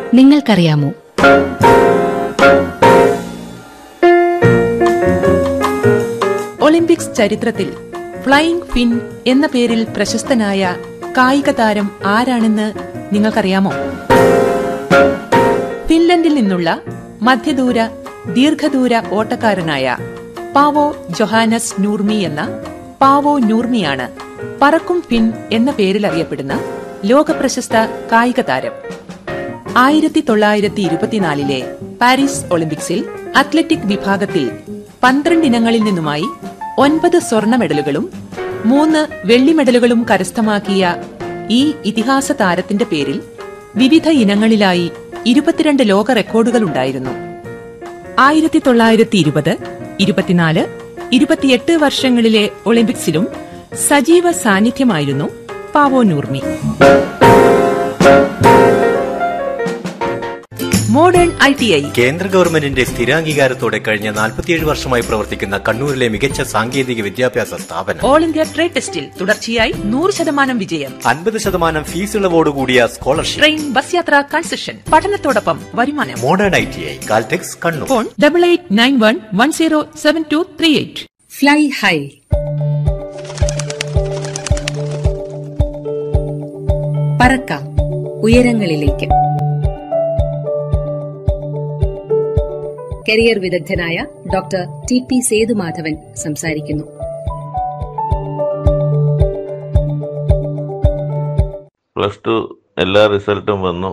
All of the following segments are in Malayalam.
നിങ്ങൾക്കറിയാമോ ഒളിമ്പിക്സ് ചരിത്രത്തിൽ ഫ്ലൈയിംഗ് ഫിൻ എന്ന പേരിൽ പ്രശസ്തനായ കായിക താരം ആരാണെന്ന് നിങ്ങൾക്കറിയാമോ ഫിൻലൻഡിൽ നിന്നുള്ള മധ്യദൂര ദീർഘദൂര ഓട്ടക്കാരനായ പാവോ ജൊഹാനസ് നൂർമി എന്ന പാവോ നൂർമിയാണ് പറക്കും ഫിൻ എന്ന പേരിൽ അറിയപ്പെടുന്ന ലോകപ്രശസ്ത കായിക താരം ആയിരത്തി തൊള്ളായിരത്തി ഇരുപത്തിനാലിലെ പാരീസ് ഒളിമ്പിക്സിൽ അത്ലറ്റിക് വിഭാഗത്തിൽ പന്ത്രണ്ട് ഇനങ്ങളിൽ നിന്നുമായി ഒൻപത് സ്വർണ്ണ മെഡലുകളും മൂന്ന് വെള്ളി മെഡലുകളും കരസ്ഥമാക്കിയ ഈ ഇതിഹാസ താരത്തിന്റെ പേരിൽ വിവിധ ഇനങ്ങളിലായി ഇരുപത്തിരണ്ട് ലോക റെക്കോർഡുകൾ ഉണ്ടായിരുന്നു ആയിരത്തി തൊള്ളായിരത്തി ഇരുപത് ഇരുപത്തിനാല് ഇരുപത്തിയെട്ട് വർഷങ്ങളിലെ ഒളിമ്പിക്സിലും സജീവ സാന്നിധ്യമായിരുന്നു Paavo Nurmi modern I T I കേന്ദ്ര ഗവൺമെന്റിന്റെ സ്ഥിരാംഗീകാരത്തോടെ കഴിഞ്ഞ 47 വർഷമായി പ്രവർത്തിക്കുന്ന കണ്ണൂരിലെ മികച്ച സാങ്കേതിക വിദ്യാഭ്യാസ സ്ഥാപനം ഓൾ ഇന്ത്യ ട്രേഡ് ടെസ്റ്റിൽ തുടർച്ചയായി നൂറ് ശതമാനം വിജയം അൻപത് ശതമാനം ഫീസ് ഇളവോടുകൂടിയ സ്കോളർഷിപ്പ് ട്രെയിൻ ബസ് യാത്ര കൺസെഷൻ പഠനത്തോടൊപ്പം വരുമാനം modern I T I Caltex Kannur phone double eight nine one one zero seven two three eight fly high പറക്കാം ഉയരങ്ങളിലേക്ക് കരിയർ വിദഗ്ധനായ ഡോക്ടർ ടി പി സേതുമാധവൻ സംസാരിക്കുന്നു പ്ലസ് ടു എല്ലാ റിസൾട്ടും വന്നു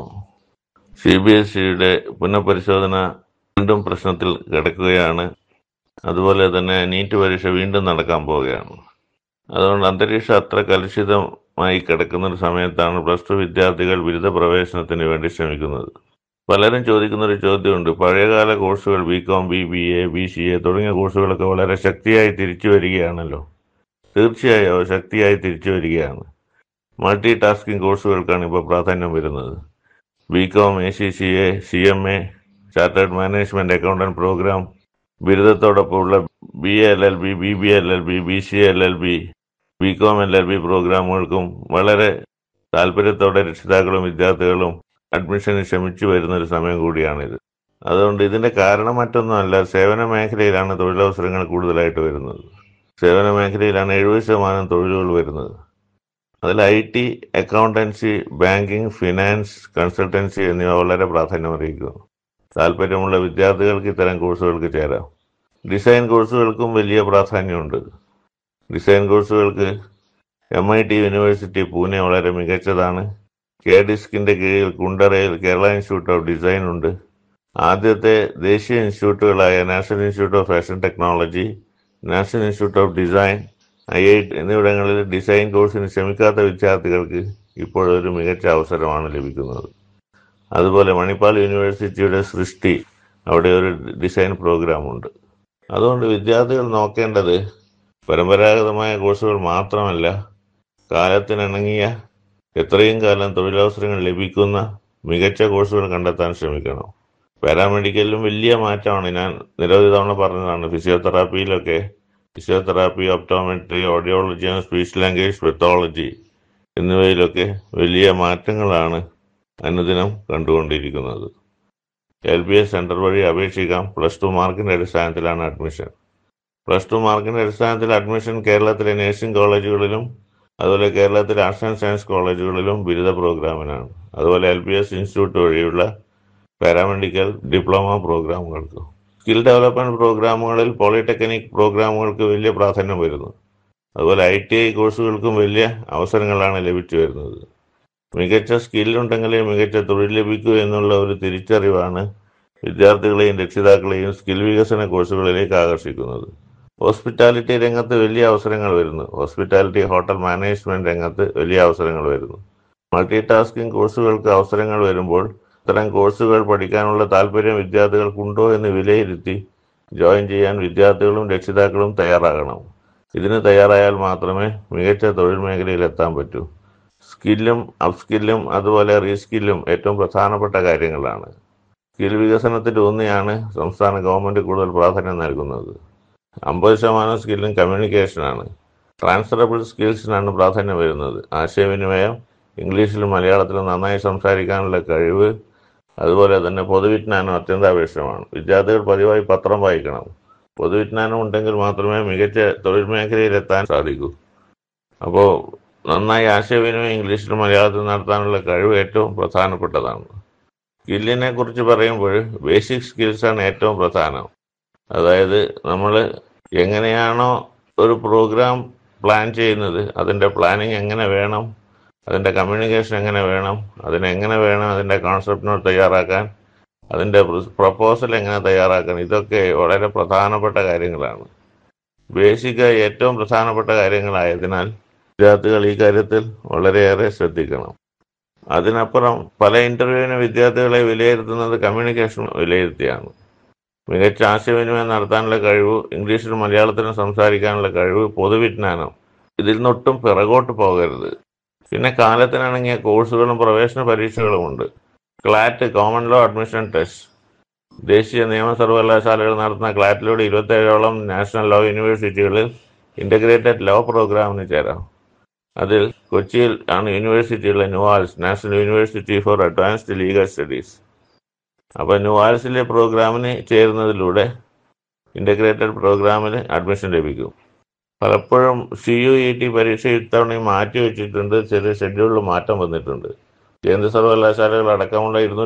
സി ബി എസ് സിയുടെ പുനഃപരിശോധന വീണ്ടും പ്രശ്നത്തിൽ കിടക്കുകയാണ് അതുപോലെ തന്നെ നീറ്റ് പരീക്ഷ വീണ്ടും നടക്കാൻ പോവുകയാണ് അതുകൊണ്ട് അന്തരീക്ഷം അത്ര കലുഷിതമായി കിടക്കുന്ന ഒരു സമയത്താണ് പ്ലസ് ടു വിദ്യാർത്ഥികൾ ബിരുദ പ്രവേശനത്തിന് വേണ്ടി ശ്രമിക്കുന്നത് പലരും ചോദിക്കുന്ന ഒരു ചോദ്യമുണ്ട് പഴയകാല കോഴ്സുകൾ B com B B A B C A തുടങ്ങിയ കോഴ്സുകളൊക്കെ വളരെ ശക്തിയായി തിരിച്ചു വരികയാണല്ലോ തീർച്ചയായും അവ ശക്തിയായി തിരിച്ചു വരികയാണ് മൾട്ടി ടാസ്കിംഗ് കോഴ്സുകൾക്കാണ് ഇപ്പോൾ പ്രാധാന്യം വരുന്നത് B com A C C A C M A chartered management accountant program ബിരുദത്തോടൊപ്പമുള്ള B L L B B B L L B B C L L B B com L L B പ്രോഗ്രാമുകൾക്കും വളരെ താല്പര്യത്തോടെ രക്ഷിതാക്കളും വിദ്യാർത്ഥികളും അഡ്മിഷന് ശ്രമിച്ചു വരുന്ന ഒരു സമയം കൂടിയാണിത് അതുകൊണ്ട് ഇതിന്റെ കാരണം മറ്റൊന്നുമല്ല സേവന മേഖലയിലാണ് തൊഴിലവസരങ്ങൾ കൂടുതലായിട്ട് വരുന്നത് സേവന മേഖലയിലാണ് എഴുപത് ശതമാനം തൊഴിലുകൾ വരുന്നത് അതിൽ I T accountancy banking finance consultancy എന്നിവ വളരെ പ്രാധാന്യം അറിയിക്കുന്നു താല്പര്യമുള്ള വിദ്യാർത്ഥികൾക്ക് ഇത്തരം കോഴ്സുകൾക്ക് ചേരാം ഡിസൈൻ കോഴ്സുകൾക്കും വലിയ പ്രാധാന്യമുണ്ട് ഡിസൈൻ കോഴ്സുകൾക്ക് M I T university Pune വളരെ മികച്ചതാണ് കെ ഡിസ്കിന്റെ കീഴിൽ കുണ്ടറയിൽ കേരള ഇൻസ്റ്റിറ്റ്യൂട്ട് ഓഫ് ഡിസൈൻ ഉണ്ട് ആദ്യത്തെ ദേശീയ ഇൻസ്റ്റിറ്റ്യൂട്ടുകളായ national institute of fashion technology national institute of design I I T എന്നിവിടങ്ങളിൽ ഡിസൈൻ കോഴ്സിന് ശ്രമിക്കാത്ത വിദ്യാർത്ഥികൾക്ക് ഇപ്പോഴൊരു മികച്ച അവസരമാണ് ലഭിക്കുന്നത് അതുപോലെ മണിപ്പാൽ യൂണിവേഴ്സിറ്റിയുടെ സൃഷ്ടി അവിടെ ഒരു ഡിസൈൻ പ്രോഗ്രാമുണ്ട് അതുകൊണ്ട് വിദ്യാർത്ഥികൾ നോക്കേണ്ടത് പരമ്പരാഗതമായ കോഴ്സുകൾ മാത്രമല്ല കാലത്തിനിണങ്ങിയ എത്രയും കാലം തൊഴിലവസരങ്ങൾ ലഭിക്കുന്ന മികച്ച കോഴ്സുകൾ കണ്ടെത്താൻ ശ്രമിക്കണം പാരാമെഡിക്കലിലും വലിയ മാറ്റമാണ് ഞാൻ നിരവധി തവണ പറഞ്ഞതാണ് ഫിസിയോതെറാപ്പിയിലൊക്കെ physiotherapy optometry audiology speech language pathology എന്നിവയിലൊക്കെ വലിയ മാറ്റങ്ങളാണ് അനുദിനം കണ്ടുകൊണ്ടിരിക്കുന്നത് എൽ ബി എസ് സെന്റർ വഴി അപേക്ഷിക്കാം പ്ലസ് ടു മാർക്കിന്റെ അടിസ്ഥാനത്തിലാണ് അഡ്മിഷൻ പ്ലസ് ടു മാർക്കിന്റെ അടിസ്ഥാനത്തിൽ അഡ്മിഷൻ കേരളത്തിലെ നഴ്സിംഗ് കോളേജുകളിലും അതുപോലെ കേരളത്തിലെ ആർട്സ് ആൻഡ് സയൻസ് കോളേജുകളിലും ബിരുദ പ്രോഗ്രാമിനാണ് അതുപോലെ എൽ ബി എസ് ഇൻസ്റ്റിറ്റ്യൂട്ട് വഴിയുള്ള പാരാമെഡിക്കൽ ഡിപ്ലോമ പ്രോഗ്രാമുകൾക്ക് സ്കിൽ ഡെവലപ്മെന്റ് പ്രോഗ്രാമുകളിൽ പോളിടെക്നിക് പ്രോഗ്രാമുകൾക്ക് വലിയ പ്രാധാന്യം വരുന്നു അതുപോലെ ഐ ടി ഐ കോഴ്സുകൾക്കും വലിയ അവസരങ്ങളാണ് ലഭിച്ചു വരുന്നത് മികച്ച സ്കില്ലുണ്ടെങ്കിലേ മികച്ച തൊഴിൽ ലഭിക്കൂ എന്നുള്ള ഒരു തിരിച്ചറിവാണ് വിദ്യാർത്ഥികളെയും രക്ഷിതാക്കളെയും സ്കിൽ വികസന കോഴ്സുകളിലേക്ക് ആകർഷിക്കുന്നത് ഹോസ്പിറ്റാലിറ്റി രംഗത്ത് വലിയ അവസരങ്ങൾ വരുന്നു ഹോസ്പിറ്റാലിറ്റി ഹോട്ടൽ മാനേജ്മെന്റ് രംഗത്ത് വലിയ അവസരങ്ങൾ വരുന്നു മൾട്ടി ടാസ്കിംഗ് കോഴ്സുകൾക്ക് അവസരങ്ങൾ വരുമ്പോൾ ഇത്തരം കോഴ്സുകൾ പഠിക്കാനുള്ള താല്പര്യം വിദ്യാർത്ഥികൾക്കുണ്ടോ എന്ന് വിലയിരുത്തി ജോയിൻ ചെയ്യാൻ വിദ്യാർത്ഥികളും രക്ഷിതാക്കളും തയ്യാറാകണം ഇതിന് തയ്യാറായാൽ മാത്രമേ മികച്ച തൊഴിൽ മേഖലയിൽ എത്താൻ പറ്റൂ സ്കില്ലും അപ്സ്കില്ലും അതുപോലെ റീസ്കില്ലും ഏറ്റവും പ്രധാനപ്പെട്ട കാര്യങ്ങളാണ് സ്കിൽ വികസനത്തിൽ ഊന്നിയാണ് സംസ്ഥാന ഗവൺമെന്റ് കൂടുതൽ പ്രാധാന്യം നൽകുന്നത് അമ്പത് ശതമാനം സ്കില്ലും കമ്മ്യൂണിക്കേഷനാണ് ട്രാൻസ്ഫറബിൾ സ്കിൽസിനാണ് പ്രാധാന്യം വരുന്നത് ആശയവിനിമയം ഇംഗ്ലീഷിലും മലയാളത്തിലും നന്നായി സംസാരിക്കാനുള്ള കഴിവ് അതുപോലെ തന്നെ പൊതുവിജ്ഞാനം അത്യന്താപേക്ഷിതമാണ് വിദ്യാർത്ഥികൾ പതിവായി പത്രം വായിക്കണം പൊതുവിജ്ഞാനം ഉണ്ടെങ്കിൽ മാത്രമേ മികച്ച തൊഴിൽ മേഖലയിലെത്താൻ സാധിക്കൂ അപ്പോൾ നന്നായി ആശയവിനിമയം ഇംഗ്ലീഷിലും മലയാളത്തിലും നടത്താനുള്ള കഴിവ് ഏറ്റവും പ്രധാനപ്പെട്ടതാണ് സ്കില്ലിനെ കുറിച്ച് പറയുമ്പോൾ ബേസിക് സ്കിൽസാണ് ഏറ്റവും പ്രധാനം അതായത് നമ്മൾ എങ്ങനെയാണോ ഒരു പ്രോഗ്രാം പ്ലാൻ ചെയ്യുന്നത് അതിൻ്റെ പ്ലാനിങ് എങ്ങനെ വേണം അതിൻ്റെ കമ്മ്യൂണിക്കേഷൻ എങ്ങനെ വേണം അതിനെങ്ങനെ വേണം അതിൻ്റെ കോൺസെപ്റ്റ് നോട്ട് തയ്യാറാക്കാൻ അതിൻ്റെ പ്രപ്പോസൽ എങ്ങനെ തയ്യാറാക്കാൻ ഇതൊക്കെ വളരെ പ്രധാനപ്പെട്ട കാര്യങ്ങളാണ് ബേസിക്കായി ഏറ്റവും പ്രധാനപ്പെട്ട കാര്യങ്ങളായതിനാൽ വിദ്യാർത്ഥികൾ ഈ കാര്യത്തിൽ വളരെയേറെ ശ്രദ്ധിക്കണം അതിനപ്പുറം പല ഇന്റർവ്യൂവിന് വിദ്യാർത്ഥികളെ വിലയിരുത്തുന്നത് കമ്മ്യൂണിക്കേഷൻ വിലയിരുത്തിയാണ് മികച്ച ആശയവിനിമയം നടത്താനുള്ള കഴിവ് ഇംഗ്ലീഷിലും മലയാളത്തിലും സംസാരിക്കാനുള്ള കഴിവ് പൊതുവിജ്ഞാനം ഇതിൽ നിന്നൊട്ടും പിറകോട്ട് പോകരുത് പിന്നെ കാലത്തിനിണങ്ങിയ കോഴ്സുകളും പ്രവേശന പരീക്ഷകളുമുണ്ട് CLAT common law admission test ദേശീയ നിയമ സർവകലാശാലകൾ നടത്തുന്ന ക്ലാറ്റിലൂടെ ഇരുപത്തേഴോളം നാഷണൽ ലോ യൂണിവേഴ്സിറ്റികളിൽ ഇന്റഗ്രേറ്റഡ് ലോ പ്രോഗ്രാമിന് ചേരാം അതിൽ കൊച്ചിയിൽ ആണ് യൂണിവേഴ്സിറ്റിയുള്ള NUALS national university for advanced legal studies അപ്പോൾ ന്യൂവാൽസിലെ പ്രോഗ്രാമിന് ചേരുന്നതിലൂടെ ഇന്റഗ്രേറ്റഡ് പ്രോഗ്രാമിന് അഡ്മിഷൻ ലഭിക്കും പലപ്പോഴും സി യു ഇ ടി പരീക്ഷ ഇത്തവണയും മാറ്റി വെച്ചിട്ടുണ്ട് ചെറിയ ഷെഡ്യൂളിൽ മാറ്റം വന്നിട്ടുണ്ട് കേന്ദ്ര സർവകലാശാലകൾ അടക്കമുള്ള ഇരുന്നൂറ്റി